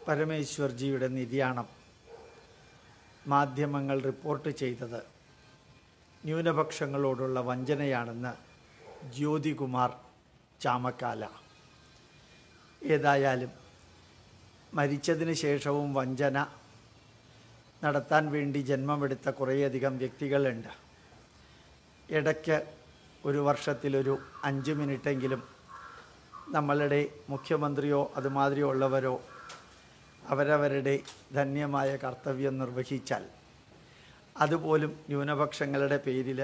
പരമേശ്വർജിയുടെ നിര്യാണം മാധ്യമങ്ങൾ റിപ്പോർട്ട് ചെയ്തത് ന്യൂനപക്ഷങ്ങളോടുള്ള വഞ്ചനയാണെന്ന് ജ്യോതികുമാർ ചാമക്കാല ഏതായാലും മരിച്ചതിന് ശേഷവും വഞ്ചന നടത്താൻ വേണ്ടി ജന്മമെടുത്ത കുറേയധികം വ്യക്തികളുണ്ട് ഇടയ്ക്ക് ഒരു വർഷത്തിലൊരു അഞ്ച് മിനിറ്റെങ്കിലും നമ്മളുടെ മുഖ്യമന്ത്രിയോ അതുമാതിരിയോ ഉള്ളവരോ അവരവരുടെ ധന്യമായ കർത്തവ്യം നിർവഹിച്ചാൽ അതുപോലും ന്യൂനപക്ഷങ്ങളുടെ പേരിൽ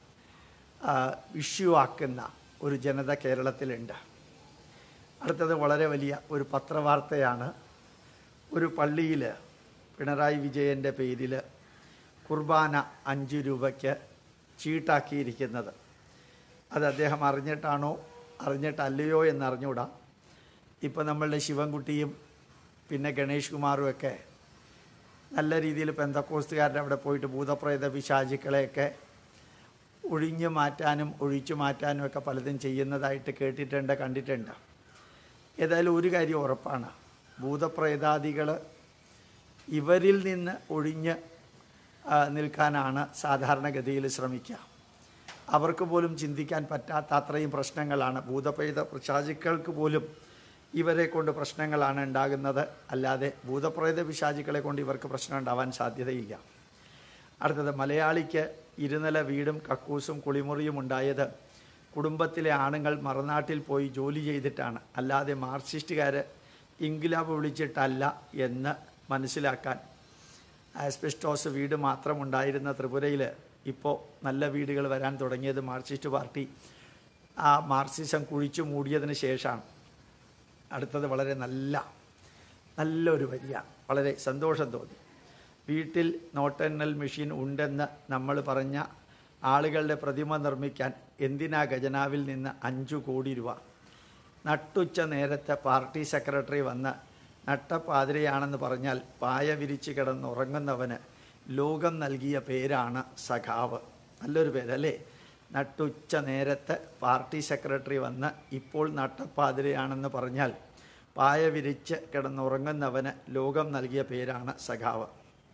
ഇഷ്യൂ ആക്കുന്ന ഒരു ജനത കേരളത്തിലുണ്ട് അടുത്തത് വളരെ വലിയ ഒരു പത്രവാർത്തയാണ് ഒരു പള്ളിയിൽ പിണറായി വിജയൻ്റെ പേരിൽ കുർബാന അഞ്ച് രൂപയ്ക്ക് ചീട്ടാക്കിയിരിക്കുന്നത് അത് അദ്ദേഹം അറിഞ്ഞിട്ടാണോ അറിഞ്ഞിട്ടല്ലയോ എന്നറിഞ്ഞൂടാ ഇപ്പോൾ നമ്മളുടെ ശിവൻകുട്ടിയും പിന്നെ ഗണേഷ് കുമാറും ഒക്കെ നല്ല രീതിയിൽ പെന്തക്കോസ്തുകാരുടെ അവിടെ പോയിട്ട് ഭൂതപ്രേത പിശാചുക്കളെയൊക്കെ ഒഴിഞ്ഞു മാറ്റാനും ഒഴിച്ചു മാറ്റാനും ഒക്കെ പലതും ചെയ്യുന്നതായിട്ട് കേട്ടിട്ടുണ്ട് കണ്ടിട്ടുണ്ട് ഏതായാലും ഒരു കാര്യം ഉറപ്പാണ് ഭൂതപ്രേതാദികൾ ഇവരിൽ നിന്ന് ഒഴിഞ്ഞ് ആ, നിൽക്കാനാണ് സാധാരണഗതിയിൽ ശ്രമിക്കുക അവർക്ക് പോലും ചിന്തിക്കാൻ പറ്റാത്ത അത്രയും പ്രശ്നങ്ങളാണ് ഭൂതപ്രേത പിശാചുക്കൾക്ക് പോലും ഇവരെ കൊണ്ട് പ്രശ്നങ്ങളാണ് ഉണ്ടാകുന്നത് അല്ലാതെ ഭൂതപ്രേത പിശാചുക്കളെ കൊണ്ട് ഇവർക്ക് പ്രശ്നം ഉണ്ടാവാൻ സാധ്യതയില്ല അടുത്തത് മലയാളിക്ക് ഇരുനില വീടും കക്കൂസും കുളിമുറിയും ഉണ്ടായത് കുടുംബത്തിലെ ആണുങ്ങൾ മറുനാട്ടിൽ പോയി ജോലി ചെയ്തിട്ടാണ് അല്ലാതെ മാർക്സിസ്റ്റുകാർ ഇൻകിലാബ് വിളിച്ചിട്ടല്ല എന്ന് മനസ്സിലാക്കാൻ ആസ്പെസ്റ്റോസ് വീട് മാത്രമുണ്ടായിരുന്ന ത്രിപുരയിൽ ഇപ്പോൾ നല്ല വീടുകൾ വരാൻ തുടങ്ങിയത് മാർക്സിസ്റ്റ് പാർട്ടി ആ മാർക്സിസം കുഴിച്ചു മൂടിയതിന് ശേഷമാണ് അടുത്തത് വളരെ നല്ല നല്ലൊരു വരിയ വളരെ സന്തോഷം തോന്നി വീട്ടിൽ നോട്ടെണ്ണൽ മെഷീൻ ഉണ്ടെന്ന് നമ്മൾ പറഞ്ഞ ആളുകളുടെ പ്രതിമ നിർമ്മിക്കാൻ എന്തിനാ ഖജനാവിൽ നിന്ന് അഞ്ചു കോടി രൂപ നട്ടുച്ച നേരത്തെ പാർട്ടി സെക്രട്ടറി വന്ന് നട്ടപ്പാതിരയാണെന്ന് പറഞ്ഞാൽ പായ വിരിച്ച് കിടന്നുറങ്ങുന്നവന് ലോകം നൽകിയ പേരാണ് സഖാവ് നല്ലൊരു പേരല്ലേ നട്ടുച്ച നേരത്തെ പാർട്ടി സെക്രട്ടറി വന്ന് ഇപ്പോൾ നട്ടപ്പാതിരയാണെന്ന് പറഞ്ഞാൽ പായ വിരിച്ച് കിടന്നുറങ്ങുന്നവന് ലോകം നൽകിയ പേരാണ് സഖാവ്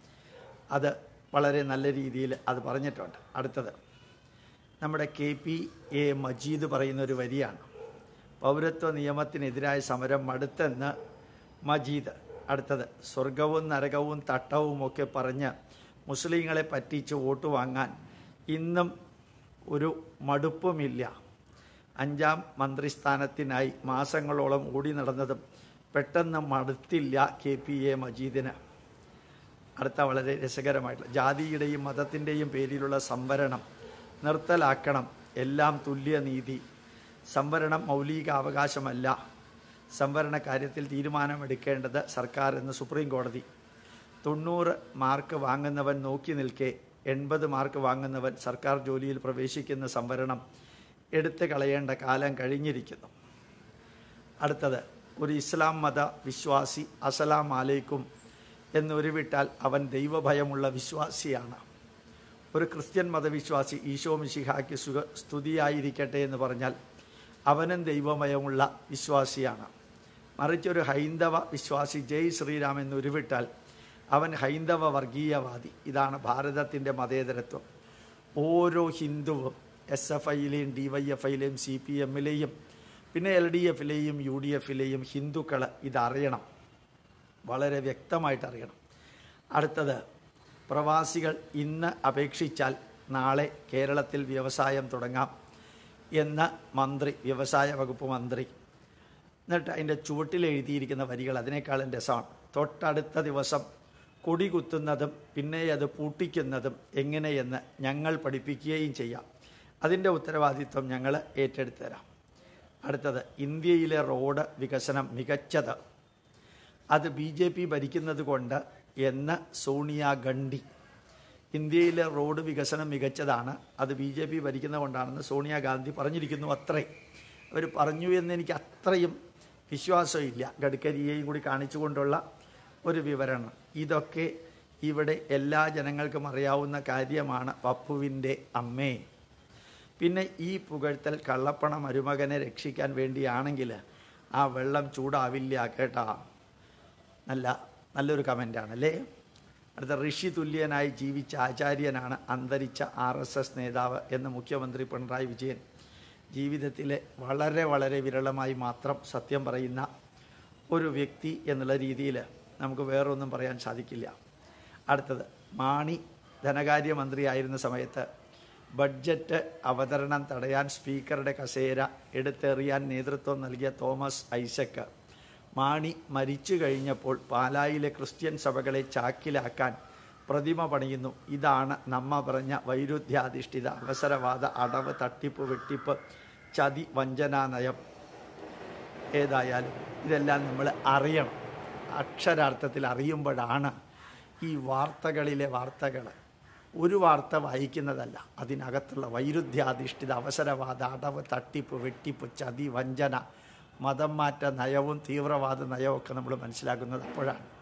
അത് വളരെ നല്ല രീതിയിൽ അത് പറഞ്ഞിട്ടുണ്ട് അടുത്തത് നമ്മുടെ കെ പി എ മജീദ് പറയുന്ന ഒരു വരിയാണ് പൗരത്വ നിയമത്തിനെതിരായ സമരം മടുത്തെന്ന് മജീദ് അടുത്തത് സ്വർഗവും നരകവും തട്ടവും ഒക്കെ പറഞ്ഞ് മുസ്ലിങ്ങളെ പറ്റിച്ച് വോട്ട് വാങ്ങാൻ ഇന്നും ഒരു മടുപ്പുമില്ല അഞ്ചാം മന്ത്രിസ്ഥാനത്തിനായി മാസങ്ങളോളം ഓടി നടന്നതും പെട്ടെന്ന് മടുത്തില്ല കെ പി എ മജീദിന് അടുത്ത വളരെ രസകരമായിട്ടുള്ള ജാതിയുടെയും മതത്തിൻ്റെയും പേരിലുള്ള സംവരണം നിർത്തലാക്കണം എല്ലാം തുല്യനീതി സംവരണം മൗലിക അവകാശമല്ല സംവരണ കാര്യത്തിൽ തീരുമാനമെടുക്കേണ്ടത് സർക്കാർ എന്ന് സുപ്രീം കോടതി തൊണ്ണൂറ് മാർക്ക് വാങ്ങുന്നവൻ നോക്കി നിൽക്കെ എൺപത് മാർക്ക് വാങ്ങുന്നവൻ സർക്കാർ ജോലിയിൽ പ്രവേശിക്കുന്ന സംവരണം എടുത്തു കളയേണ്ട കാലം കഴിഞ്ഞിരിക്കുന്നു അടുത്തത് ഒരു ഇസ്ലാം മത വിശ്വാസി അസലാം അലൈക്കും എന്നൊരുവിട്ടാൽ അവൻ ദൈവഭയമുള്ള വിശ്വാസിയാണ് ഒരു ക്രിസ്ത്യൻ മതവിശ്വാസി ഈശോ മിശിഹായ്ക്ക് സുഖ സ്തുതിയായിരിക്കട്ടെ എന്ന് പറഞ്ഞാൽ അവനും ദൈവമയമുള്ള വിശ്വാസിയാണ് മറിച്ച് ഒരു ഹൈന്ദവ വിശ്വാസി ജയ് ശ്രീരാം എന്നൊരുവിട്ടാൽ അവൻ ഹൈന്ദവ വർഗീയവാദി ഇതാണ് ഭാരതത്തിൻ്റെ മതേതരത്വം ഓരോ ഹിന്ദുവും എസ് എഫ് ഐയിലെയും ഡി വൈ എഫ് ഐയിലെയും സി പി എമ്മിലെയും പിന്നെ എൽ ഡി എഫിലെയും യു ഡി എഫിലെയും ഹിന്ദുക്കൾ ഇതറിയണം വളരെ വ്യക്തമായിട്ട് അറിയണം അടുത്തത് പ്രവാസികൾ ഇന്ന് അപേക്ഷിച്ചാൽ നാളെ കേരളത്തിൽ വ്യവസായം തുടങ്ങാം എന്ന് മന്ത്രി വ്യവസായ വകുപ്പ് മന്ത്രി എന്നിട്ട് അതിൻ്റെ ചുവട്ടിൽ എഴുതിയിരിക്കുന്ന വരികൾ അതിനേക്കാളും രസമാണ് തൊട്ടടുത്ത ദിവസം കൊടി കുത്തുന്നതും പിന്നെ അത് പൂട്ടിക്കുന്നതും എങ്ങനെയെന്ന് ഞങ്ങൾ പഠിപ്പിക്കുകയും ചെയ്യാം അതിൻ്റെ ഉത്തരവാദിത്വം ഞങ്ങൾ ഏറ്റെടുത്തു തരാം അടുത്തത് ഇന്ത്യയിലെ റോഡ് വികസനം മികച്ചത് അത് ബി ജെ പി ഭരിക്കുന്നത് കൊണ്ട് എന്ന് സോണിയാഗാന്ധി ഇന്ത്യയിലെ റോഡ് വികസനം മികച്ചതാണ് അത് ബി ജെ പി ഭരിക്കുന്നത് കൊണ്ടാണെന്ന് സോണിയാഗാന്ധി പറഞ്ഞിരിക്കുന്നു അത്രേ അവർ പറഞ്ഞു എന്ന് എനിക്ക് അത്രയും വിശ്വാസമില്ല ഗഡ്കരിയെയും കൂടി കാണിച്ചുകൊണ്ടുള്ള ഒരു വിവരണം ഇതൊക്കെ ഇവിടെ എല്ലാ ജനങ്ങൾക്കും അറിയാവുന്ന കാര്യമാണ് പപ്പുവിൻ്റെ അമ്മേ പിന്നെ ഈ പുകഴ്ത്തൽ കള്ളപ്പണ മരുമകനെ രക്ഷിക്കാൻ വേണ്ടിയാണെങ്കിൽ ആ വെള്ളം ചൂടാവില്ല കേട്ടാ നല്ല നല്ലൊരു കമൻ്റാണ് അല്ലേ അടുത്ത ഋഷി തുല്യനായി ജീവിച്ച ആചാര്യനാണ് അന്തരിച്ച ആർ എസ് എസ് നേതാവ് എന്ന് മുഖ്യമന്ത്രി പിണറായി വിജയൻ ജീവിതത്തിലെ വളരെ വളരെ വിരളമായി മാത്രം സത്യം പറയുന്ന ഒരു വ്യക്തി എന്നുള്ള രീതിയിൽ നമുക്ക് വേറൊന്നും പറയാൻ സാധിക്കില്ല അടുത്തത് മാണി ധനകാര്യമന്ത്രിയായിരുന്ന സമയത്ത് ബഡ്ജറ്റ് അവതരണം തടയാൻ സ്പീക്കറുടെ കസേര എടുത്തെറിയാൻ നേതൃത്വം നൽകിയ തോമസ് ഐസക്ക് മാണി മരിച്ചു കഴിഞ്ഞപ്പോൾ പാലായിലെ ക്രിസ്ത്യൻ സഭകളെ ചാക്കിലാക്കാൻ പ്രതിമ പണിയുന്നു ഇതാണ് നമ്മ പറഞ്ഞ വൈരുദ്ധ്യാധിഷ്ഠിത അവസരവാദ അടവ് തട്ടിപ്പ് വെട്ടിപ്പ് ചതി വഞ്ചനാ നയം ഏതായാലും ഇതെല്ലാം നമ്മൾ അറിയണം അക്ഷരാർത്ഥത്തിൽ അറിയുമ്പോഴാണ് ഈ വാർത്തകളിലെ വാർത്തകൾ ഒരു വാർത്ത വായിക്കുന്നതല്ല അതിനകത്തുള്ള വൈരുദ്ധ്യാധിഷ്ഠിത അവസരവാദ അടവ് തട്ടിപ്പ് വെട്ടിപ്പ് ചതി വഞ്ചന മതം മാറ്റ നയവും തീവ്രവാദ നയവും ഒക്കെ നമ്മൾ മനസ്സിലാക്കുന്നത് അപ്പോഴാണ്